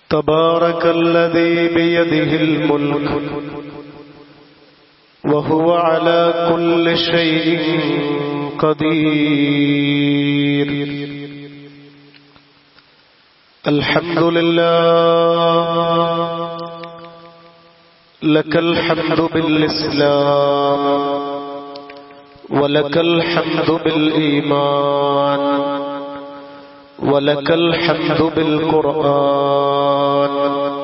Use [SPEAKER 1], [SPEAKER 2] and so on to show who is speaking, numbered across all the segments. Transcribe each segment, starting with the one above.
[SPEAKER 1] تبارك الذي بيده الملك وهو على كل شيء قدير الحمد لله لك الحمد بالإسلام ولك الحمد بالإيمان ولك الحمد بالقرآن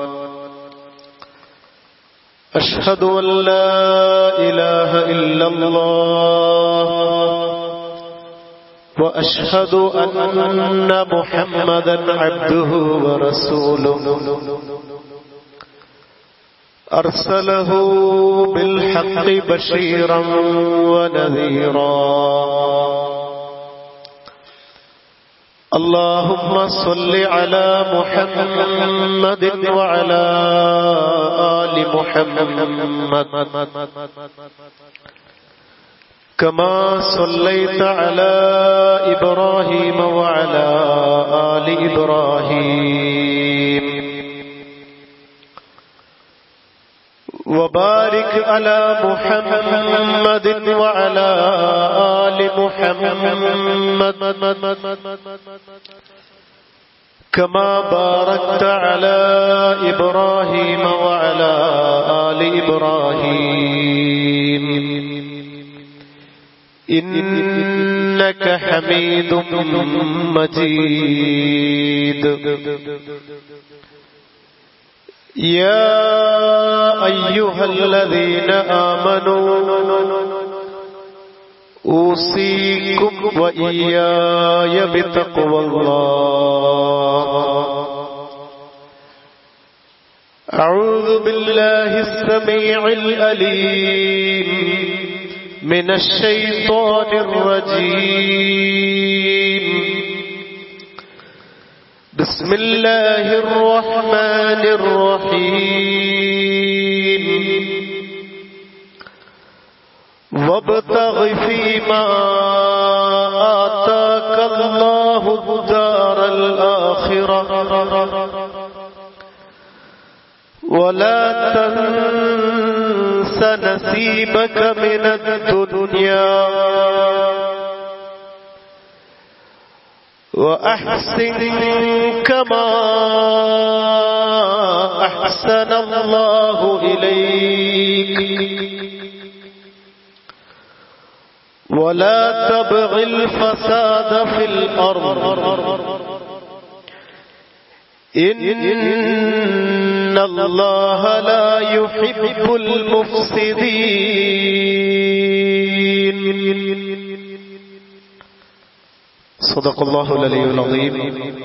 [SPEAKER 1] أشهد أن لا إله إلا الله وأشهد أن محمدا عبده ورسوله أرسله بالحق بشيرا ونذيرا اللهم صل على محمد وعلى آل محمد كما صليت على إبراهيم وعلى آل إبراهيم وبارك على محمد وعلى آل محمد كما باركت على إبراهيم وعلى آل إبراهيم إنك حميد مجيد يا أيها الذين آمنوا أوصيكم وإياي بتقوى الله أعوذ بالله السميع الأليم من الشيطان الرجيم بسم الله الرحمن الرحيم وابتغ فيما آتاك الله الدار الآخرة ولا تنس نسيبك من الدنيا وأحسن كما أحسن الله إليك ولا تبغ الفساد في الأرض إن الله لا يحب المفسدين صدق الله العلي العظيم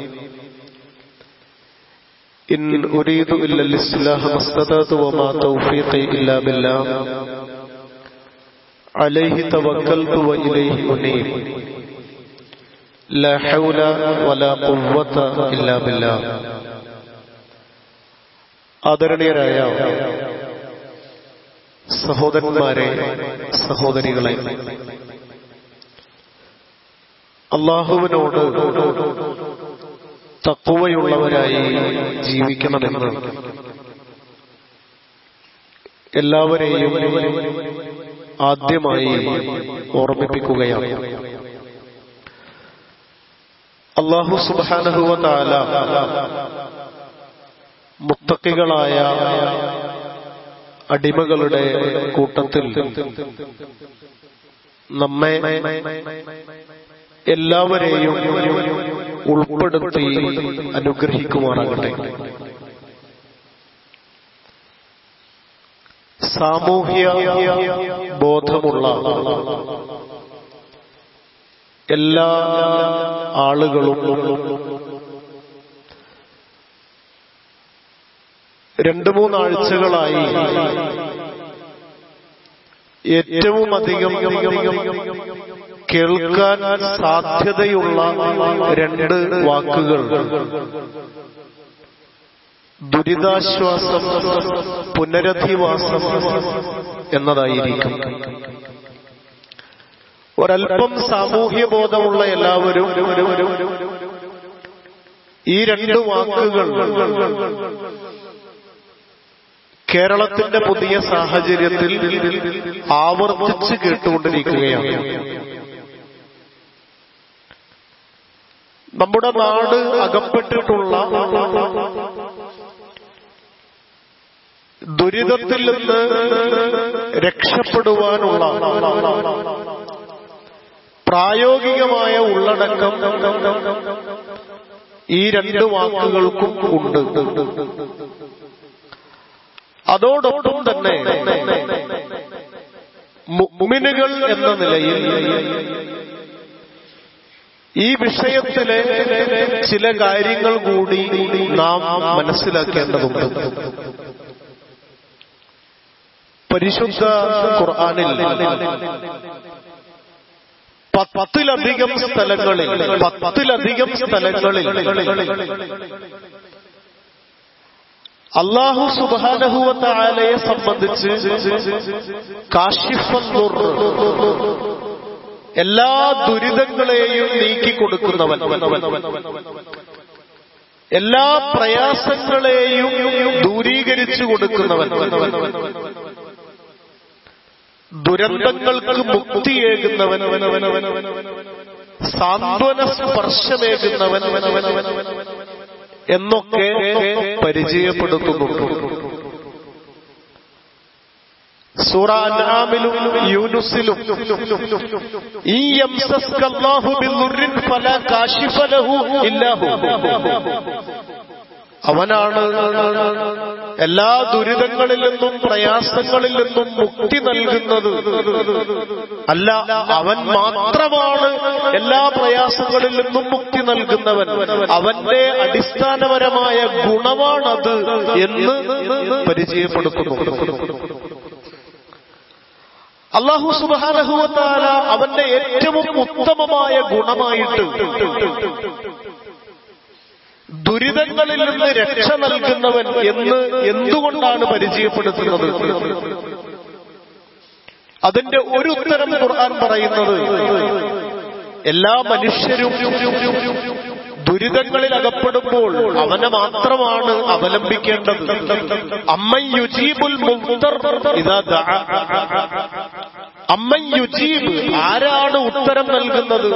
[SPEAKER 1] إن أريد إلا الإصلاح ما استطعت وما توفيقي إلا بالله عليه توكلت وإليه أنيب لا حول ولا قوة إلا بالله ആദരണീയരായ സഹോദരന്മാരെ സഹോദരികളെ അള്ളാഹുവിനോട് തക്കുവയുള്ളവരായി ജീവിക്കണമെന്ന് എല്ലാവരെയും ആദ്യമായി ഓർമ്മിപ്പിക്കുകയാണ് അള്ളാഹു സുബാനഹുവ താല മുത്തക്കികളായ അടിമകളുടെ കൂട്ടത്തിൽ നമ്മെ എല്ലാവരെയും ഉൾപ്പെടുത്തി അനുഗ്രഹിക്കുമാറാകട്ടെ സാമൂഹ്യ ബോധമുള്ള എല്ലാ ആളുകളും രണ്ടു മൂന്നാഴ്ചകളായി ഏറ്റവും അധികം കേൾക്കാൻ സാധ്യതയുള്ള രണ്ട് വാക്കുകൾ ദുരിതാശ്വാസം പുനരധിവാസം എന്നതായിരിക്കും ഒരൽപ്പം സാമൂഹ്യ ബോധമുള്ള എല്ലാവരും ഈ രണ്ട് വാക്കുകൾ കേരളത്തിന്റെ പുതിയ സാഹചര്യത്തിൽ ആവർത്തിച്ച് കേട്ടുകൊണ്ടിരിക്കുകയാണ് നമ്മുടെ നാട് അകപ്പെട്ടിട്ടുള്ള ദുരിതത്തിൽ നിന്ന് രക്ഷപ്പെടുവാനുള്ള പ്രായോഗികമായ ഉള്ളടക്കം ഈ രണ്ട് വാക്കുകൾക്കും ഉണ്ട് അതോടൊപ്പം തന്നെ മുമിനുകൾ എന്ന നിലയിൽ ഈ വിഷയത്തിലെ ചില കാര്യങ്ങൾ കൂടി നാം മനസ്സിലാക്കേണ്ടതുണ്ട് പരിശുദ്ധ ഖുർആാനിൽ പത്തിലധികം സ്ഥലങ്ങളിൽ പത്തിലധികം സ്ഥലങ്ങളിൽ അള്ളാഹു സുബാനഹുവത്തായാലയെ സംബന്ധിച്ച് കാശിഫുർ എല്ലാ ദുരിതങ്ങളെയും നീക്കിക്കൊടുക്കുന്നവൻ എല്ലാ പ്രയാസങ്ങളെയും ദൂരീകരിച്ചു കൊടുക്കുന്നവൻ ദുരന്തങ്ങൾക്ക് മുക്തിയേകുന്നവൻ സാന്ത്വന സ്പർശമേകുന്നവൻ എന്നൊക്കെ പരിചയപ്പെടുത്തുന്നുണ്ട് സൂറ അൻആമിലും യൂനുസിലും ഈ യംസസ്കല്ലാഹു ബിദുർരിൻ ഫലാ കാശിഫ ലഹു ഇല്ലാഹു അവനാണ് എല്ലാ ദുരിതങ്ങളിൽ നിന്നും പ്രയാസങ്ങളിൽ നിന്നും മുക്തി നൽകുന്നത് അല്ല അവൻ മാത്രമാണ് എല്ലാ പ്രയാസങ്ങളിൽ നിന്നും മുക്തി നൽകുന്നവൻ അവന്റെ അടിസ്ഥാനപരമായ ഗുണമാണത് എന്ന് പരിചയപ്പെടുത്തുന്നു അള്ളാഹു സുബാനഹുവത്താല അവന്റെ ഏറ്റവും ഉത്തമമായ ഗുണമായിട്ട് ദുരിതങ്ങളിൽ നിന്ന് രക്ഷ നൽകുന്നവൻ എന്ന് എന്തുകൊണ്ടാണ് പരിചയപ്പെടുത്തുന്നത് അതിന്റെ ഒരു ഉത്തരം ഖുർആൻ പറയുന്നത് എല്ലാ മനുഷ്യരും ദുരിതങ്ങളിൽ അകപ്പെടുമ്പോൾ അവനെ മാത്രമാണ് അവലംബിക്കേണ്ടത് അമ്മൻ യുജീബുൽ മുഫ്തർ ഇതാ ദഅ. അമ്മൻ യുജീബ് ആരാണ് ഉത്തരം നൽകുന്നത്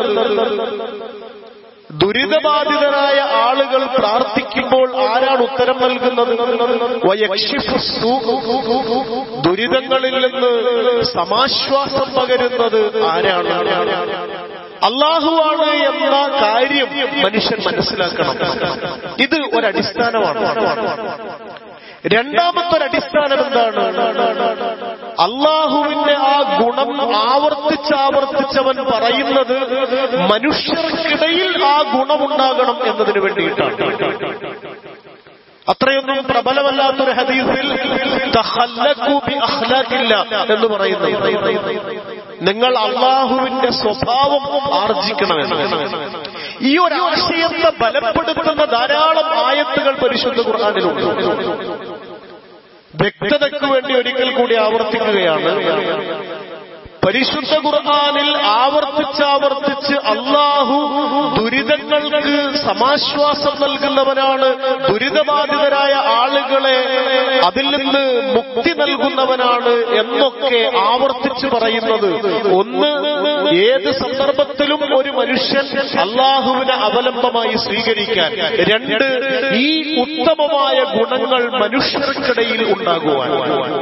[SPEAKER 1] ദുരിതബാധിതരായ ആളുകൾ പ്രാർത്ഥിക്കുമ്പോൾ ആരാണ് ഉത്തരം നൽകുന്നത് വയക്ഷിഫു സൂ. ദുരിതങ്ങളിൽ നിന്ന് സമാശ്വാസം പകരുന്നത് ആരാണ് അള്ളാഹുവാണ് എന്ന കാര്യം മനുഷ്യൻ മനസ്സിലാക്കണം ഇത് ഒരടിസ്ഥാനമാണ് രണ്ടാമത്തെ ഒരു അടിസ്ഥാനം എന്താണ് അള്ളാഹുവിന്റെ ആ ഗുണം ആവർത്തിച്ചാവർത്തിച്ചവൻ പറയുന്നത് മനുഷ്യർക്കിടയിൽ ആ ഗുണമുണ്ടാകണം എന്നതിന് വേണ്ടിയിട്ടാണ് അത്രയൊന്നും പ്രബലമല്ലാത്തൊരു ഹദീസിൽ തഹല്ലഖു ബി അഖ്ലാഖില്ല എന്ന് പറയുന്നു നിങ്ങൾ അള്ളാഹുവിന്റെ സ്വഭാവം ആർജിക്കണമെന്ന് ഈ ഒരു ആശയത്തെ ബലപ്പെടുത്തുന്ന ധാരാളം ആയത്തുകൾ പരിശുദ്ധ ഖുർആാനിലുണ്ട് വ്യക്തതയ്ക്ക് വേണ്ടി ഒരിക്കൽ കൂടി ആവർത്തിക്കുകയാണ് പരിശുദ്ധ ഖുർആാനിൽ ആവർത്തിച്ചാവർത്തിച്ച് അള്ളാഹു ദുരിതങ്ങൾക്ക് സമാശ്വാസം നൽകുന്നവനാണ് ദുരിതബാധിതരായ ആളുകളെ അതിൽ നിന്ന് മുക്തി നൽകുന്നവനാണ് എന്നൊക്കെ ആവർത്തിച്ച് പറയുന്നത് ഒന്ന് ഏത് സന്ദർഭത്തിലും ഒരു മനുഷ്യൻ അള്ളാഹുവിനെ അവലംബമായി സ്വീകരിക്കാൻ രണ്ട് ഈ ഉത്തമമായ ഗുണങ്ങൾ മനുഷ്യർക്കിടയിൽ ഉണ്ടാകുവാൻ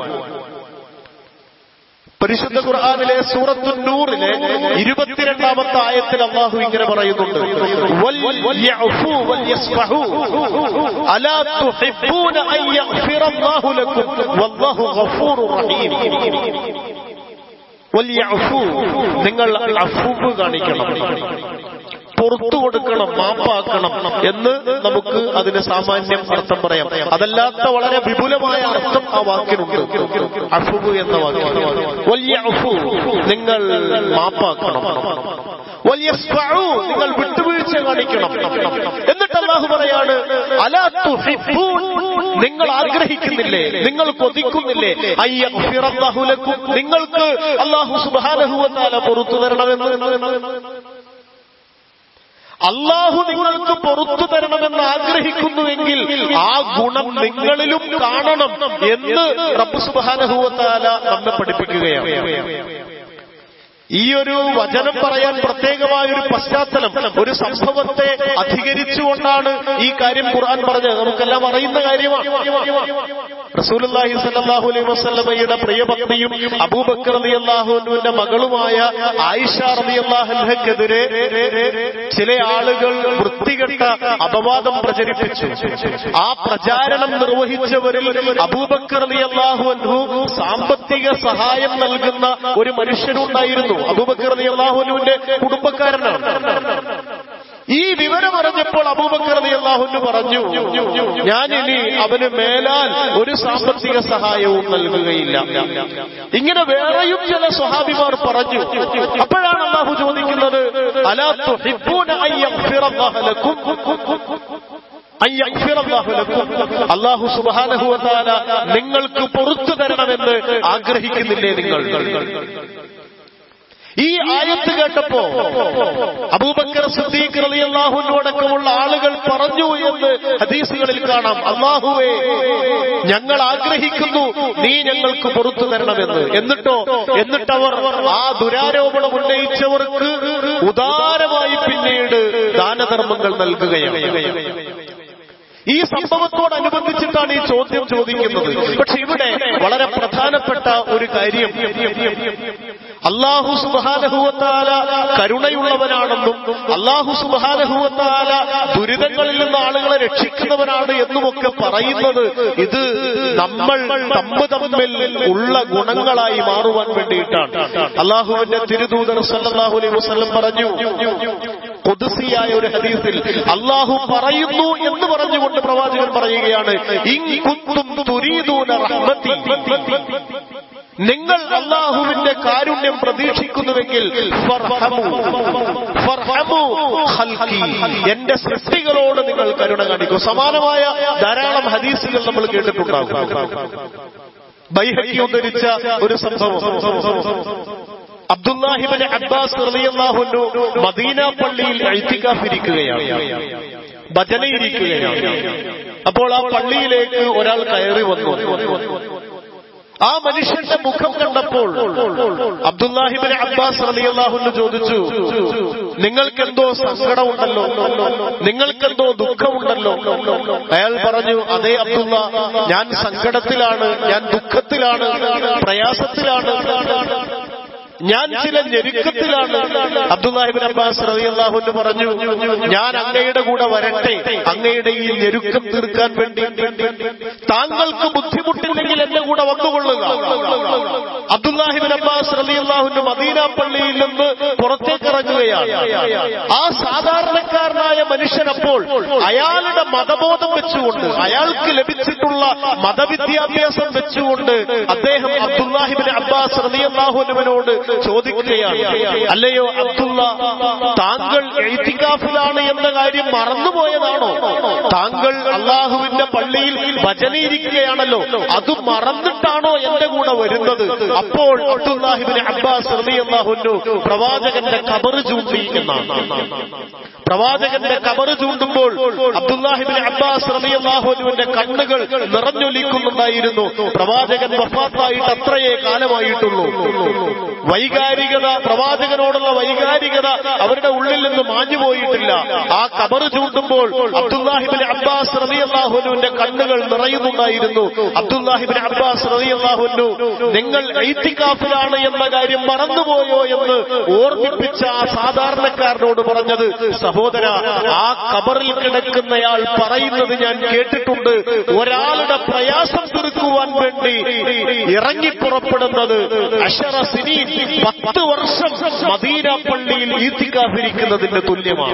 [SPEAKER 1] പരിശുദ്ധ ഖുർആാനിലെ സൂറത്തു നൂറിലെ ഇരുപത്തിരണ്ടാമത്തെ ആയത്തിൽ അള്ളാഹു ഇങ്ങനെ പറയുന്നുണ്ട് വൽ യഅഫു വൽ യസ്ഫഹു അലാ തുഹിബ്ബൂന അൻ യഗ്ഫിറല്ലാഹു ലക്കും വല്ലാഹു ഗഫൂറുർ റഹീം വൽ യഅഫു നിങ്ങൾ അഫൂവ് കാണിക്കണം പുറത്തു കൊടുക്കണം മാപ്പാക്കണം എന്ന് നമുക്ക് അതിന് സാമാന്യം അർത്ഥം പറയാം അതല്ലാത്ത വളരെ വിപുലമായ അർത്ഥം ആ വാക്കിനുണ്ട് അഫുബ് എന്ന വാക്കിന് വലിയ അഫു നിങ്ങൾ മാപ്പാക്കണം വല്യസ്ഫഉ, നിങ്ങൾ വിട്ടുവീഴ്ച കാണിക്കണം എന്നിട്ട് അള്ളാഹു പറയാണ് അലാ തുഹിബ്ബൂൻ, നിങ്ങൾ ആഗ്രഹിക്കുന്നില്ലേ നിങ്ങൾ കൊതിക്കുന്നില്ലേ അയ്യഗ്ഫിറല്ലാഹു ലക്കും നിങ്ങൾക്ക് അള്ളാഹു സുബ്ഹാനഹു വ തആല പുറത്തു തരണമെന്ന് അള്ളാഹു നിങ്ങൾക്ക് പുറത്തു തരണമെന്ന് ആഗ്രഹിക്കുന്നുവെങ്കിൽ ആ ഗുണം നിങ്ങളിലും കാണണം എന്ന് റബ്ബ് സുബാനഹുവത്താല നമ്മെ പഠിപ്പിക്കുകയാണ് ഈ ഒരു വചനം പറയാൻ പ്രത്യേകമായ ഒരു പശ്ചാത്തലം ഒരു സംഭവത്തെ അധികരിച്ചുകൊണ്ടാണ് ഈ കാര്യം ഖുർആൻ പറഞ്ഞത് നമുക്കെല്ലാം അറിയുന്ന കാര്യമാണ് റസൂലുള്ളാഹി സ്വല്ലല്ലാഹു അലൈഹി വസല്ലമയുടെ പ്രിയപത്നിയും അബൂബക്കർ റളിയല്ലാഹുവിന്റെ മകളുമായ ആയിഷ റളിയല്ലാഹുവിനെതിരെ ചില ആളുകൾ വൃത്തികെട്ട അപവാദം പ്രചരിപ്പിച്ചു ആ പ്രചാരണം നിർവഹിച്ചവരിൽ അബൂബക്കർ റളിയല്ലാഹു സാമ്പത്തിക സഹായം നൽകുന്ന ഒരു മനുഷ്യനുണ്ടായിരുന്നു അബൂബക്കർ റളിയല്ലാഹുവിന്റെ കുടുംബക്കാരനാണ് ഈ വിവരം അറിഞ്ഞപ്പോൾ അബൂബക്കർ അള്ളാഹുന്ന് പറഞ്ഞു ഞാനിനി അവന് മേലാൽ ഒരു സാമ്പത്തിക സഹായവും നൽകുകയില്ല ഇങ്ങനെ വേറെയും ചില സ്വഹാബിമാർ പറഞ്ഞു അപ്പോഴാണ് അള്ളാഹു ചോദിക്കുന്നത് അലാ തുഹിബ്ബൂന അൻ യഗ്ഫിറല്ലാഹു ലക്കും അൻ യഗ്ഫിറല്ലാഹു ലക്കും അല്ലാഹു സുബ്ഹാനഹു വ തആല നിങ്ങൾക്ക് പൊറുത്തു തരണമെന്ന് ആഗ്രഹിക്കുന്നില്ലേ നിങ്ങൾ ഈ ആയത്ത് കേട്ടപ്പോ അബൂബക്കർ സിദ്ദീഖ് റളിയല്ലാഹുവിനോടക്കമുള്ള ആളുകൾ പറഞ്ഞു എന്ന് ഹദീസുകളിൽ കാണാം അള്ളാഹുവേ ഞങ്ങൾ ആഗ്രഹിക്കുന്നു നീ ഞങ്ങൾക്ക് പുറത്തു തരണമെന്ന് എന്നിട്ടോ എന്നിട്ടവർ ആ ദുരാരോപണം ഉന്നയിച്ചവർക്ക് ഉദാരമായി പിന്നീട് ദാനധർമ്മങ്ങൾ നൽകുകയാണ് ഈ സംഭവത്തോടനുബന്ധിച്ചിട്ടാണ് ഈ ചോദ്യം ചോദിക്കുന്നത് പക്ഷെ ഇവിടെ വളരെ പ്രധാനപ്പെട്ട ഒരു കാര്യം അള്ളാഹു സുബാനഹുവത്താല കരുണയുള്ളവനാണെന്നും അള്ളാഹു സുബാനഹുവത്താല ദുരിതങ്ങളിൽ നിന്ന് ആളുകളെ രക്ഷിക്കുന്നവനാണ് എന്നുമൊക്കെ പറയുന്നത് ഇത് നമ്മൾ തമ്മ് തമ്മിൽ ഉള്ള ഗുണങ്ങളായി മാറുവാൻ വേണ്ടിയിട്ടാണ് അള്ളാഹുവിന്റെ തിരുദൂതർ സല്ലാഹു അലൈഹി വസ്ലം പറഞ്ഞു കൊതുസിയായ ഒരു ഹദീസിൽ അള്ളാഹു പറയുന്നു എന്ന് പറഞ്ഞുകൊണ്ട് പ്രവാചകൻ പറയുകയാണ് ഇൻ കുന്തും തുരീദൂന റഹ്മത്തി നിങ്ങൾ അള്ളാഹുവിന്റെ കാരുണ്യം പ്രതീക്ഷിക്കുന്നുവെങ്കിൽ ഫർഹമു. ഫർഹമു ഖൽഖി. എന്റെ സൃഷ്ടികളോട് നിങ്ങൾ കരുണ കാണിക്കും സമാനമായ ധാരാളം ഹദീസുകൾ നമ്മൾ കേട്ടിട്ടുണ്ടാകും ബൈഹക്കി ഉദ്ധരിച്ച ഒരു സംഭവം അബ്ദുല്ലാഹിബിന് അബ്ബാസ് റളിയല്ലാഹുവിനു മദീന പള്ളിയിൽ എഴുത്തിക്കാഫിരിക്കുകയാണ് ഭജനയിരിക്കുകയാണ് അപ്പോൾ ആ പള്ളിയിലേക്ക് ഒരാൾ കയറി വന്നു ആ മനുഷ്യന്റെ മുഖം കണ്ടപ്പോൾ അബ്ദുല്ലാഹിബിൻ അബ്ബാസ് റളിയല്ലാഹുന്ന് ചോദിച്ചു നിങ്ങൾക്കെന്തോ സങ്കടമുണ്ടല്ലോ നിങ്ങൾക്കെന്തോ ദുഃഖമുണ്ടല്ലോ അയാൾ പറഞ്ഞു അതേ അബ്ദുള്ള ഞാൻ സങ്കടത്തിലാണ് ഞാൻ ദുഃഖത്തിലാണ് പ്രയാസത്തിലാണ് ഞാൻ ചില ഞെരുക്കത്തിലാണ് അബ്ദുല്ലാഹിബിൻ അബ്ബാസ് റളിയല്ലാഹുന്ന് പറഞ്ഞു ഞാൻ അങ്ങയുടെ കൂടെ വരട്ടെ അങ്ങയുടെ ഈ ഞെരുക്കം തീർക്കാൻ വേണ്ടി താങ്കൾക്ക് ബുദ്ധിമുട്ടില്ലെങ്കിൽ എന്റെ കൂടെ വന്നുകൊള്ളുക അബ്ദുല്ലാഹിബിൻ അബ്ബാസ് റളിയല്ലാഹുന്ന് മദീന പള്ളിയിൽ നിന്ന് പുറത്തേക്ക് ഇറങ്ങുകയാണ് ആ സാധാരണക്കാരനായ മനുഷ്യനപ്പോൾ അയാളുടെ മതബോധം വെച്ചുകൊണ്ട് അയാൾക്ക് ലഭിച്ചിട്ടുള്ള മതവിദ്യാഭ്യാസം വെച്ചുകൊണ്ട് അദ്ദേഹം അബ്ദുല്ലാഹിബിൻ അബ്ബാസ് റളിയല്ലാഹുവിനോട് ചോദിക്കുകയാണ് അല്ലയോ അബ്ദുള്ള താങ്കൾ എഴുത്തിക്കാഫിലാണ് എന്ന കാര്യം മറന്നുപോയതാണോ താങ്കൾ അള്ളാഹുവിന്റെ പള്ളിയിൽ ഭജനയിരിക്കുകയാണല്ലോ അത് മറന്നിട്ടാണോ എന്റെ കൂടെ വരുന്നത് അപ്പോൾ അബ്ദുല്ലാഹിബിന് അബ്ബാസ് റളിയല്ലാഹുവിനു പ്രവാചകന്റെ കബറ് ചൂണ്ടി എന്നാണ് പ്രവാചകന്റെ കബറ് ചൂണ്ടുമ്പോൾ അബ്ദുല്ലാഹിബിൻ അബ്ബാസ് റളിയല്ലാഹുവിന്റെ കണ്ണുകൾ നിറഞ്ഞൊലിക്കുന്നുണ്ടായിരുന്നു പ്രവാചകൻ വഫാത്തായിട്ട് അത്രയേ കാലമായിട്ടുള്ളൂ വൈകാരികത പ്രവാചകനോടുള്ള വൈകാരികത അവരുടെ ഉള്ളിൽ നിന്ന് മാഞ്ഞുപോയിട്ടില്ല ആ കബറ് ചൂണ്ടുമ്പോൾ അബ്ദുല്ലാഹിബിൻ അബ്ബാസ് റളിയല്ലാഹുവിന്റെ കണ്ണുകൾ നിറയുന്നുണ്ടായിരുന്നു അബ്ദുല്ലാഹിബിൻ അബ്ബാസ് റളിയല്ലാഹുവിനു നിങ്ങൾ ഐത്തിക്കാഫിലാണ് എന്ന കാര്യം മറന്നുപോയോ എന്ന് ഓർമ്മിപ്പിച്ച ആ സാധാരണക്കാരനോട് പറഞ്ഞത് സഹോദര ആ കബറിൽ കിടക്കുന്നയാൾ പറയുന്നത് ഞാൻ കേട്ടിട്ടുണ്ട് ഒരാളുടെ പ്രയാസം തീർക്കുവാൻ വേണ്ടി ഇറങ്ങി പുറപ്പെടുന്നത് അഷറ സിനീൻ പത്ത് വർഷം മദീന പള്ളിയിൽ ഈത്തിക്കാഫിരിക്കുന്നതിന്റെ തുല്യമാണ്